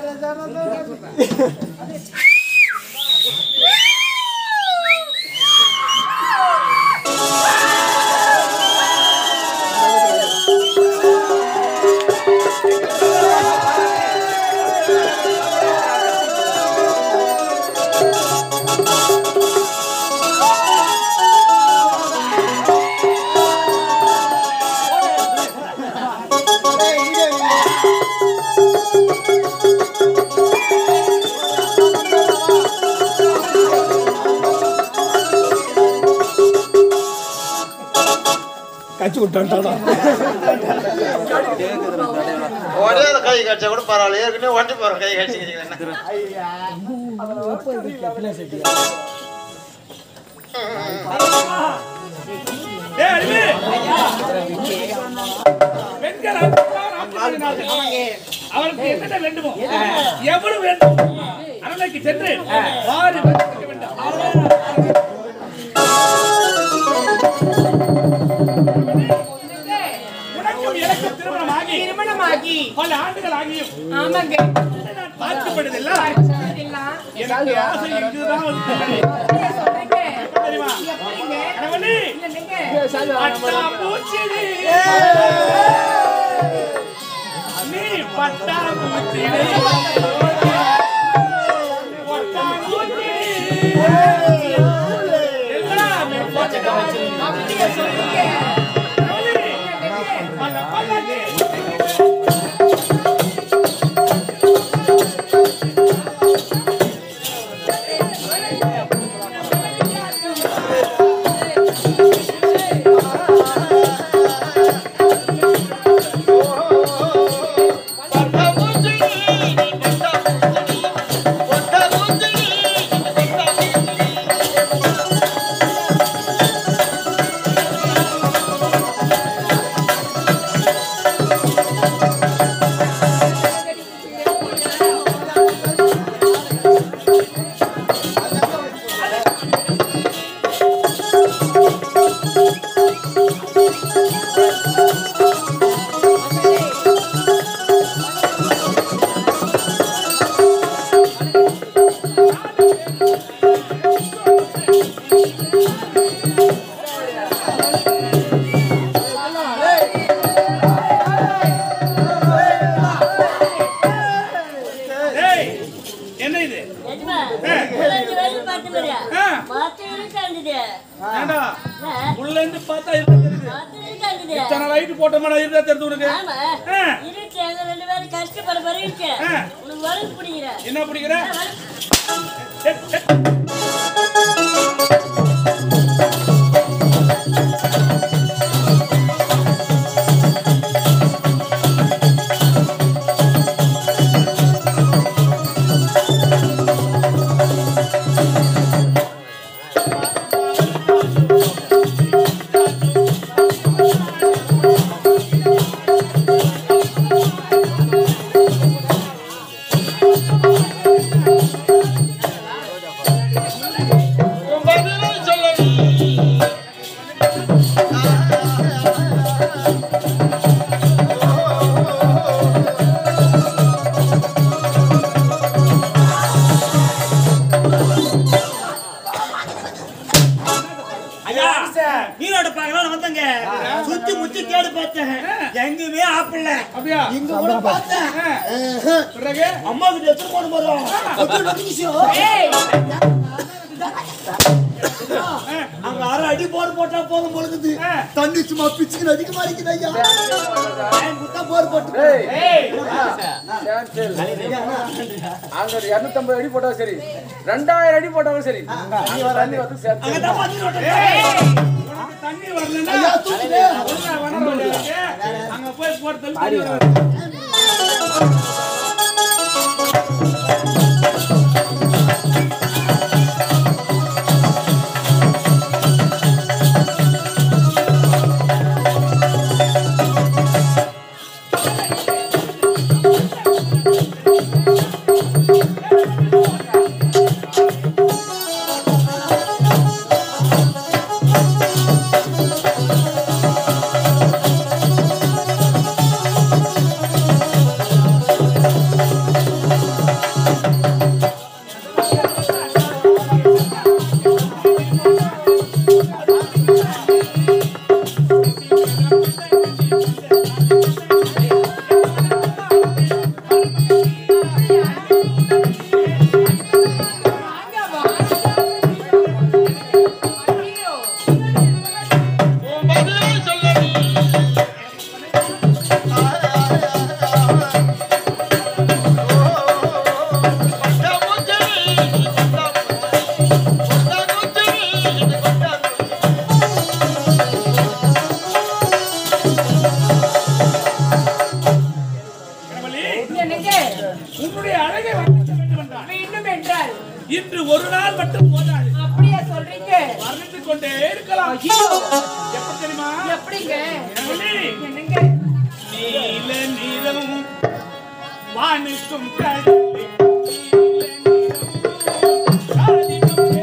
கட்சி விட்டான்டா ஒரே அந்த கை கடிச்சா கூட பரவாயில்ல ஏற்கனவே வண்டி போற கை கடிச்சிக்கிறீங்க ஏய், அடிமை! பெண்கள் அன்புதான் ஆசீர்வாதினார்கள். அவளுக்கு என்னென்ன வேண்டுமோ எவ்வளவு வேண்டும் அரண்மனைக்கு சென்று வாரி வழங்க வேண்டும் உனக்கும் எனக்கும் திருமணமாகி திருமணமாகி பல ஆண்டுகள் ஆகியும் ஆமாங்க நான் பார்க்கப்படுதில்ல பார்த்ததெல்லாம் எனக்கு ஆசை இங்குதான் வந்து அப்படியே சொல்றீங்க. தெரியுமா எப்படிங்க? கணவனே இல்லைங்க. பட்டாம்பூச்சிடி. நீ பட்டாம்பூச்சிடி. பட்டாம்பூச்சிடி. எல்லாமே பட்டாம்பூச்சிடி. அப்படியே சொல்றீங்க. கணவனே, பல பல்லாக்கு. ஏய், என்ன இது எஜமா, பதினஞ்சு வயசு பார்த்து மாதிரியா? ஆ. பார்த்து இருக்காண்டுது. ஏண்டா ஆ, உள்ள இருந்து பார்த்தா இருந்தா தெரியுது பார்த்து இருக்காண்டுது. இத்தனை லைட் போட்டோம்னா இருந்தா தெரியுது உனக்கு ஆமா. ஆ. இருட்டு, எங்க ரெண்டு பேரும் கஷ்டப்பட மாதிரி இருக்கு. ஆ. உனக்கு வழுக்கு பிடிக்கிற. என்ன பிடிக்கிற ஆ, வழுக்கு. ஏ, ஏ. ஐயா நீரோட பார்க்கலாம் வந்தங்க சுத்தி முத்தி தேடி பார்த்தேன் எங்கேயுமே ஆப்பிடல அப்படியா இங்க கூட பார்த்தேன் ஆ. பிறகு அம்மா கிட்ட எடுத்து போன போறோம் ஏய், அங்க அரை அடி போர் போட்டா போதும் பொழுது ஆ. தண்ணி சும்மா பிச்சுக்கு அதிக மாறிக்குது ஐயா குத்தா போர் போட்டு ஏய் அங்க ஒரு இருநூத்தம்பது அடி போட்டா சரி ரெண்டாயிரம் அடி போட்டாலும் சரி அங்க தண்ணி வந்து சேர்த்து அங்கதான் பண்ணி உனக்கு தண்ணி வரலன்னா ஐயா தூக்குது ஒழுங்கா வர வேண்டியது. அங்க போய் போட்டு தண்ணி வரும். ஆ உன்னுடைய அழகை வர்ணிக்க வேண்டும் என்றால் வேண்டும் என்றால் இன்று ஒரு நாள் மட்டும் போதாது அப்படியா சொல்றீங்க வர்ணித்துக் கொண்டே இருக்கலாம் ஐயோ எப்படி தெரியுமா எப்படிங்க கணவனே, என்னங்க நீல நிறம் வானுக்கும் கடலே நீல நிறம் காதினும்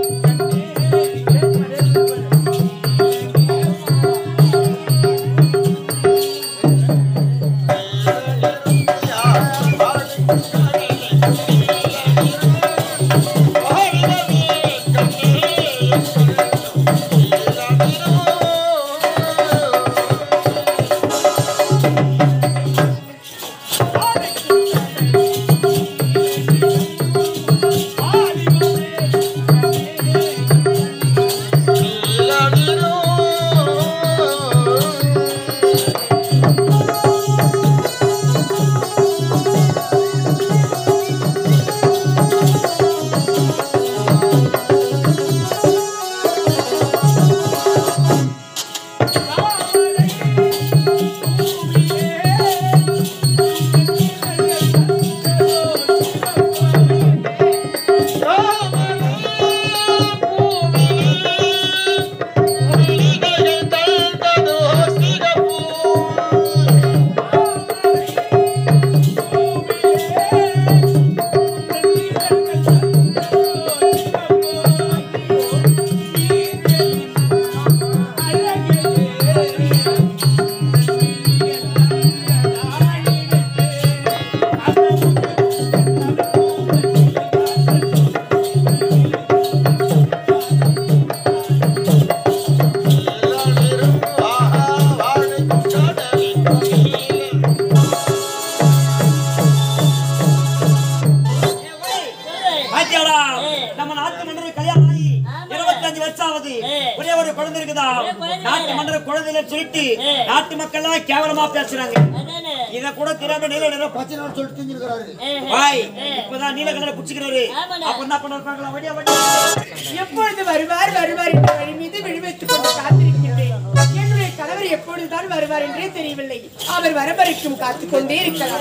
பாத்தியாடா நம்ம நாட்டு மன்னர் கல்யாணம் ஆகி ஆமா. இருபத்தஞ்சு வருஷம் ஆகுது ஏ. ஒரே ஒரு குழந்தை இருக்குதா ஒரே குழந்தை. நாட்டு மன்னர் குழந்தையில சொல்லிட்டு ஏ. நாட்டு மக்கள் எல்லாம் கேவலமா பேசுறாங்க அதானே இத கூட தெரியாம நீல நிறம் பச்சை நிறம் சொல்லிட்டு தெரிஞ்சிருக்காரு வாய் இப்பதான் நீல கலரை புடிச்சுக்கிறாரு ஆமாண்ணே. அப்ப என்ன பண்ண பார்க்கலாம் வடியா வடியா எப்பொழுது வருவார் வருவார் என்ற வழி மீது விழிவைத்துக் கொண்டு காத்திருக்கின்றேன் என்னுடைய கணவர் எப்பொழுதுதான் வருவார் என்றே தெரியவில்லை அவர் வர வரைக்கும் காத்துக் கொண்டே இருக்கலாம்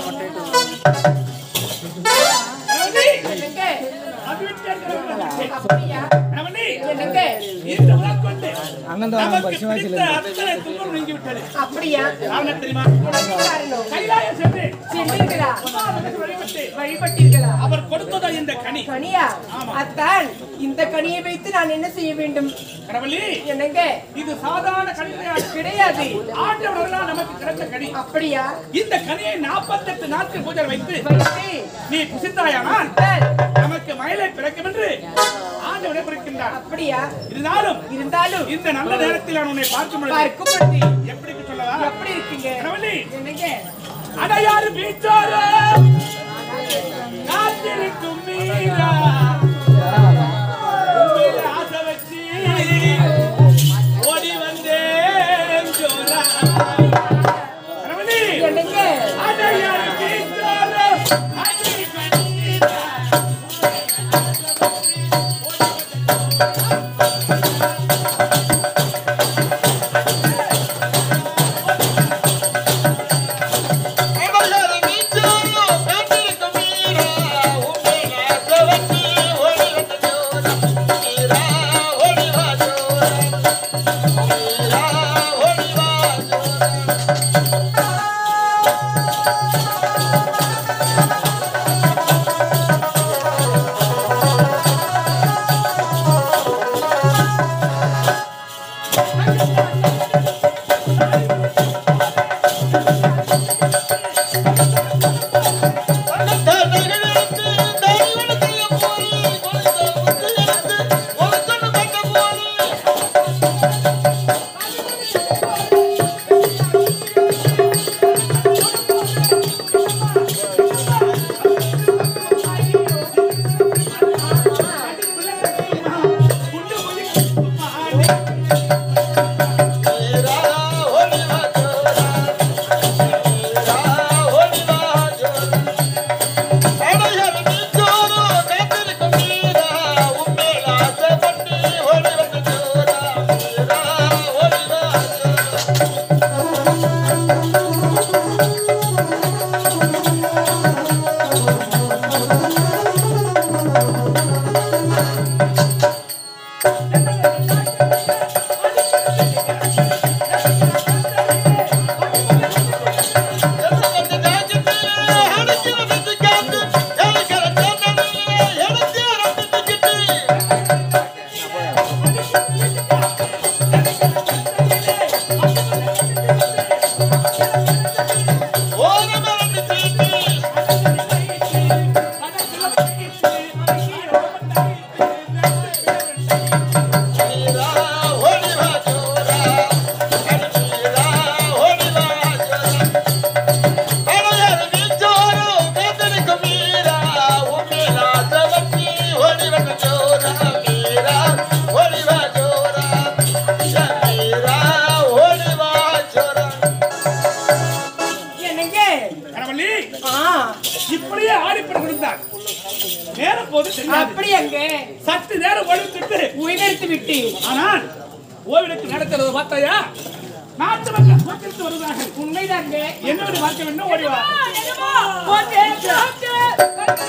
என்னங்க அப்படியா கணவனே, என்னங்க இந்த முதல் கொண்டு நமக்கு பிடித்த அத்தனை துன்பம் நீங்கி விட்டது. அப்படியா காரணம் தெரியுமா? என்ன காரணம் கைலாயம் சென்று சென்றீர்களா அவருக்கு வழிபட்டு வழிபட்டீர்களா அவர் கொடுத்ததா இந்த கனி கனியா அத்தான் இந்த கனியை வைத்து நான் என்ன செய்ய வேண்டும் கடவுளே என்னங்க இது சாதாரண கனி கிடையாது கிடையாது ஆண்டவர்களால் நமக்கு கிடைத்த கனி அப்படியா இந்த கனியை நாற்பத்தெட்டு நாட்கள் பூஜை வைத்து வைத்து நீ புசித்தாயானால் அத்தான், நமக்கு மயிலை பிறக்கும் என்று ஆண்டவனை குறிக்கின்றார் அப்படியா இருந்தாலும் இருந்தாலும் இந்த நல்ல நேரத்தில் நான் உன்னை பார்க்கும் பொழுது பார்க்கும் பொழுது எப்படி சொல்லவா எப்படி இருக்கீங்க கடவுளே என்னங்க அடையாறு பீச்சோர காத்திருக்கும் மீரா உண்மையில ஆசை வச்சு ஓடி வந்தேன் ஜோரா கடவுளே என்னங்க அடையாறு பீச்சோர காத்திருக்கும் மீரா அவர்கள் வீச்சோரோ இருந்தார் நேரம் போது தெரியாது அப்படி அங்கே சற்று நேரம் ஒழித்துட்டு உயிரெடுத்து விட்டு ஆனால் ஓவிலுக்கு நடக்கிறது பார்த்தாயா நாட்டு மக்கள் கூட்டிட்டு வருகிறார்கள் உண்மைதாங்க என்னோட பார்க்க வேண்டும் ஓடி வா போட்டு, போட்டு.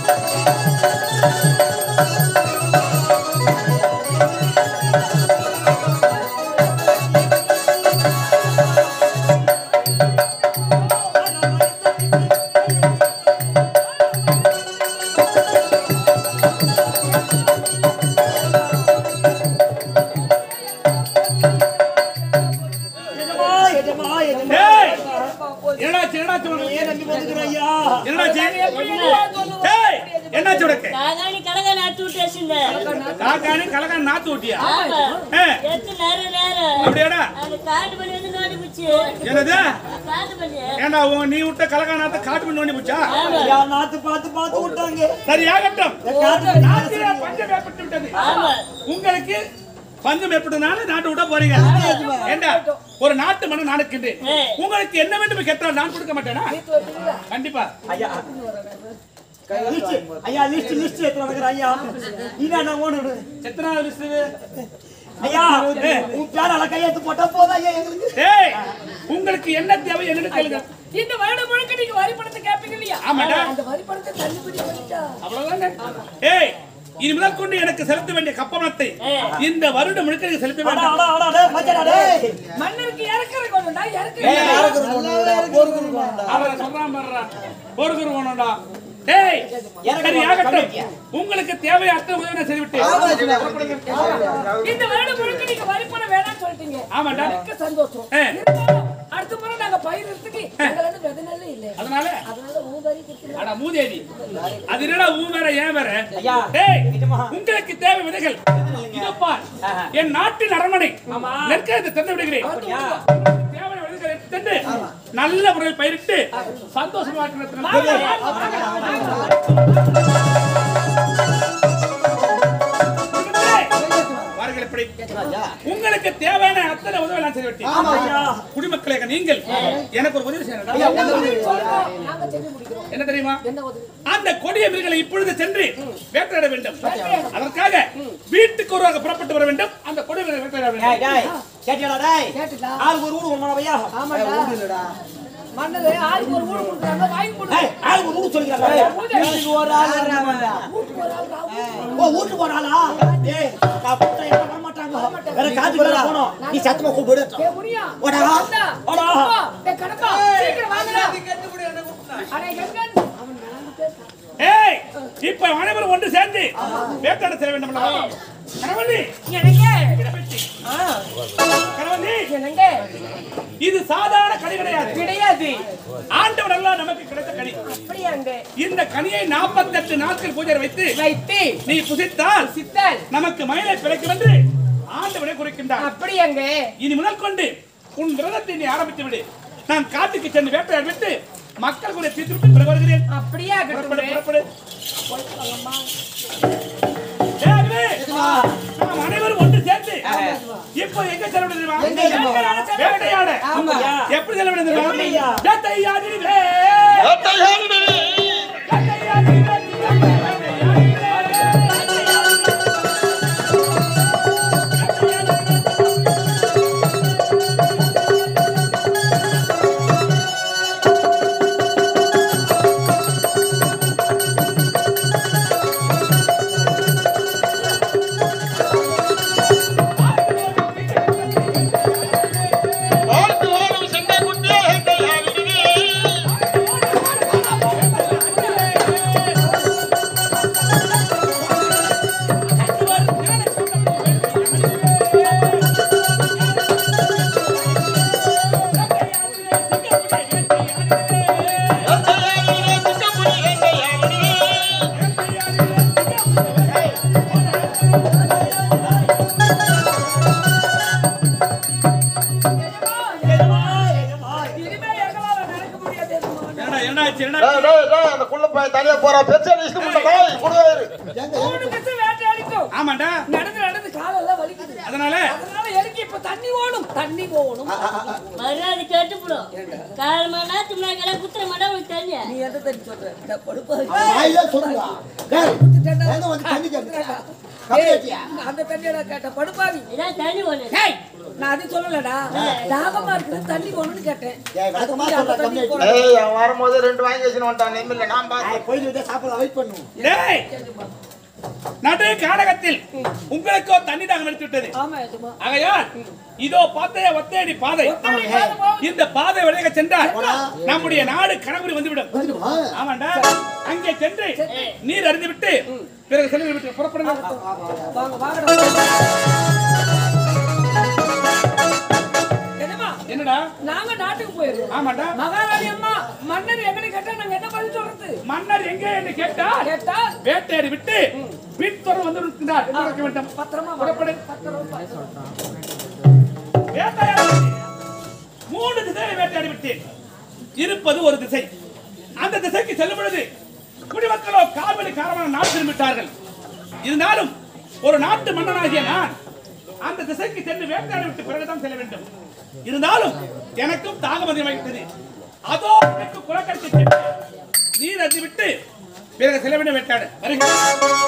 எஜமா, எஜமா, எஜமா. ஏய் என்னாச்சு என்னாச்சு உனக்கு? ஏன் நம்பி வந்துக்கிறேன் ஐயா? என்னாச்சு ஏய் என்னாச்சு உனக்கு காகாணி கலக நாட்டு விட்டு வச்சிருந்தேன் காக்கானி கலகான் நாத்து ஊட்டியா ஆமா ஏ, எத்தனை நேரம் நேரம் அப்படியாடா அந்த காட்டு பண்ணி வந்து நோண்டி போச்சு என்னது காட்டு பண்ணி ஏண்டா உன் நீ விட்ட கலகான் நாத்த காட்டு பண்ணி நோண்டி போச்சா ஆமா ஐயா, நாத்து பார்த்து பார்த்து விட்டாங்க. சரி ஆகட்டும் இந்த காட்டு நாட்டிலே பஞ்சம் ஏற்பட்டு விட்டது ஆமா உங்களுக்கு பஞ்சம் ஏற்பட்டதுனால நாட்டு விட போறீங்க ஏண்டா ஒரு நாட்டு மனம் நாடுக்கின்றேன் ஏய். உங்களுக்கு என்ன வேண்டும் கேட்டால் நான் கொடுக்க மாட்டேனா கண்டிப்பா ஐயா. லிஸ்ட், ஐயா, லிஸ்ட், லிஸ்ட் எடுத்துட்டு வந்துக்கிறேன் ஐயா. இதான் நான் ஓடுறது. எத்தனாவது லிஸ்ட் ஐயா, உன் பேரால கையெழுத்து போட்டா போதும் ஐயா எங்களுக்கு. ஏய் உங்களுக்கு என்ன தேவை என்னன்னு கேளுங்க இந்த வருடம் முழுக்க நீங்க வரி பணத்தை கேட்பீங்க இல்லையா ஆமாடா அந்த வரி பணத்தை தள்ளுபடி பண்ணிட்டா அவ்வளவுதானே ஏய் இனி முதல் கொண்டு எனக்கு செலுத்த வேண்டிய கப்பணத்தை இந்த வருடம் முழுக்க நீங்க செலுத்த அடா, வேண்டாம் அடா, அடா, டேய், மச்சான்டா, டேய். மன்னருக்கு இறக்குற கொண்டுடா இறக்குற அவரை சொல்றான் பாருடா ஒரு வேணும்டா டேய் சரி ஆகட்டும் உங்களுக்கு தேவை அத்தனை உதவி நான் செய்துவிட்டேன் இந்த வருடம் முழுக்க நீங்க வரி பணம் வேணாம்னு சொல்லிட்டீங்க ஆமாடா மிக்க சந்தோஷம் ஏ. இருந்தாலும் அடுத்த முறை நாங்க பயிரிடறதுக்கு எங்களால விதை நெல்லே இல்ல அதனால அதனால உங்க வரி கொடுத்துருங்க அட மூதேவி அது என்னடா ஊ வேற ஏன் வேற ஐயா. டேய் நிஜமா. உங்களுக்கு தேவை விதைகள் இதோ பார் என் நாட்டின் அரண்மனை நெற்கத்தை தந்து விடுகிறேன் உங்களுக்கு தேவையான விதைகளை எடுத்து தந்து நல்ல முறையில் பயிரிட்டு சந்தோஷமா வாருங்கள் எப்படி உங்களுக்கு தேவையான அத்தனை உதவி நான் செய்து விட்டேன் ஐயா. குடிமக்களே நீங்கள் எனக்கு ஒரு உதவி செய்யணும் நாங்க செஞ்சு முடிக்கிறோம் என்ன தெரியுமா என்ன உதவி அந்த கொடிய மிருகங்களை இப்பொழுது சென்று வேட்டையாட வேண்டும் அதற்காக வீட்டுக்கு ஒருவாக புறப்பட்டு வர வேண்டும் அந்த கொடிய மிருகங்களை வேட்டையாட டேய், வேண்டும் டேய், கேட்டியாடா, டேய்? கேட்டுட்டா ஆளுக்கு ஒரு வீடு கொண்டு ஐயா ஆமாடா மன்னது ஆளுக்கு ஒரு வீடு கொடுக்குறாங்க வாங்கி கொடுங்க டேய், ஆளுக்கு ஒரு வீடு சொல்லிக்கிறாங்க வீட்டுக்கு ஒரு ஆள் இருக்காங்க. வீட்டுக்கு ஒரு ஆள் ராவு. ஓ வீட்டுக்கு ஒரு ஆளா டேய் நான் கூப்பிட்டா என்ன பண்ண மாட்டாங்க வேற காட்டுக்கு வேற போகணும் நீ சத்தமா கூப்பிடு ஏ, முனியா. ஓடா. அண்ணா, ஓடா. கடப்பா, டேய், கடப்பா, சீக்கிரம் வாங்கடா. அட, எங்கன்னு? அவன் நடந்து பேசுறான். ஏய் இப்ப அனைவரும் ஒன்று சேர்ந்து வேட்டையாட செல்ல வேண்டும் அல்லவா? கணவனே, எனக்கு, இடப்பெட்டி. கணவனே, எனக்கு இது சாதாரண கனி கிடையாது கிடையாது ஆண்டவன் எல்லாம் நமக்கு கிடைத்த கனி அப்படியாங்க இந்த கனியை 48 நாட்கள் பூஜை வைத்து வைத்து நீ புசித்தால் சித்தல் நமக்கு மயிலை பிழைக்கும் என்று ஆண்டவனை குறிக்கின்றார் அப்படியாங்க இனி முதல் கொண்டு உன் விரதத்தை நீ ஆரம்பித்து விடு நான் காட்டுக்கு சென்று வேட்டையாடி விட்டு மக்கள் கூட தீர்த்து விட்டு பிறகு வருகிறேன் அப்படியே புறப்படு ஆகட்டும் புறப்படு ஏய், அருவே, நாம் அனைவரும் ஒன்று சேர்ந்து இப்போ எங்க செல்ல தெரியுமா வேட்டையாட எப்படி செல்ல தெரியுமா எப்படியா? வேட்டையாடிடுவே வேட்டையாடிடுவே. வேட்டையாடிடுவே, வாழ்த்து வாழும் செண்டை குட்டியே வேட்டையாடிடுவே. வேட்டையாடிடுவே, சிங்கப்புலி வேட்டையாடிடுவே. இனிமே எங்களால நடக்க முடியாது எதுவும். என்னடா என்னடா ஆச்சு, என்னடா டேய், டேய், டேய், அந்த குள்ள பையன் தனியா போறான். பெருசா நீ இஷ்டம் பண்ண டேய், கொடுவாயிரு. மூணு கட்டு வேட்டையாடிக்கும் ஆமாண்டா நடந்து நடந்து காலெல்லாம் வலிக்குது அதனால அதனால எனக்கு இப்ப தண்ணி ஓடும் தண்ணி போகணும் மரியாதை கேட்டுப்படும் கால் மணி நேரத்துக்கு முன்னாடி குத்துற மாட்டா உனக்கு தெரியும் நீ எதை தண்ணி சொல்ற இந்த படுப்பா வாயிலே சொல்லுங்க டேய் எங்க வந்து தண்ணி கேக்குறா கம்மியாச்சியா அந்த தண்ணியோட கேட்ட படுப்பாவி இதான் தண்ணி ஒண்ணு ஏய், நான் அது சொல்லலடா தாகமா இருக்குது தண்ணி போகணும்னு கேட்டேன் ஏய் வழக்கமா அந்த சொல்ற தண்ணி கம்மியாச்சி போடு. ஏய் அவன் வரும்போது ரெண்டு வாங்கி வச்சுன்னு வந்துட்டான் நெம்மில்ல நான் பார்த்தேன் போயிட்டு வந்து சாப்பிட வெயிட் பண்ணுவோம் டேய் நடு காடகத்தில் உங்களுக்கோ தண்ணி தாகம் எடுத்து விட்டது ஆமா எஜமா ஆகையால் இதோ பார்த்தே ஒத்தேடி பாதை இந்த பாதை வழியாக சென்றால் நம்முடைய நாடு கனகுடி வந்துவிடும் வந்துடுமா ஆமாண்டா அங்கே சென்று நீர் அறிந்து விட்டு பிறகு செல்வி விட்டு புறப்படுங்க வாங்க வாங்கடா எஜமா என்னடா நாங்க நாட்டுக்கு போயிருக்கோம் ஆமாண்டா மகாராணி அம்மா மன்னர் எங்கன்னு கேட்டா நாங்க என்ன பதில் சொல்றது மன்னர் எங்கே என்று கேட்டால் கேட்டா வேட்டையாடி விட்டு பின்தொடர் வந்து விட்டார் என்ன நடக்க வேண்டும் பத்திரமா புறப்படு பத்திரமா வேட்டையாடி விட்டு. மூன்று திசையை வேட்டையாடி விட்டேன் இருப்பது ஒரு திசை அந்த திசைக்கு செல்லும் பொழுது குடிமக்களோ காவலி காரமான நாடு திரும்பிவிட்டார்கள் இருந்தாலும் ஒரு நாட்டு மன்னனாகிய நான் அந்த திசைக்கு சென்று வேட்டையாடி விட்டு பிறகுதான் செல்ல வேண்டும் இருந்தாலும் எனக்கும் தாகம் அதிகமாகிவிட்டது அதோ எனக்கு குளக்கரைக்கு சென்று நீர் அறிந்து விட்டு பிறகு செல்ல வேண்டும் வேட்டாடு வருகிறேன்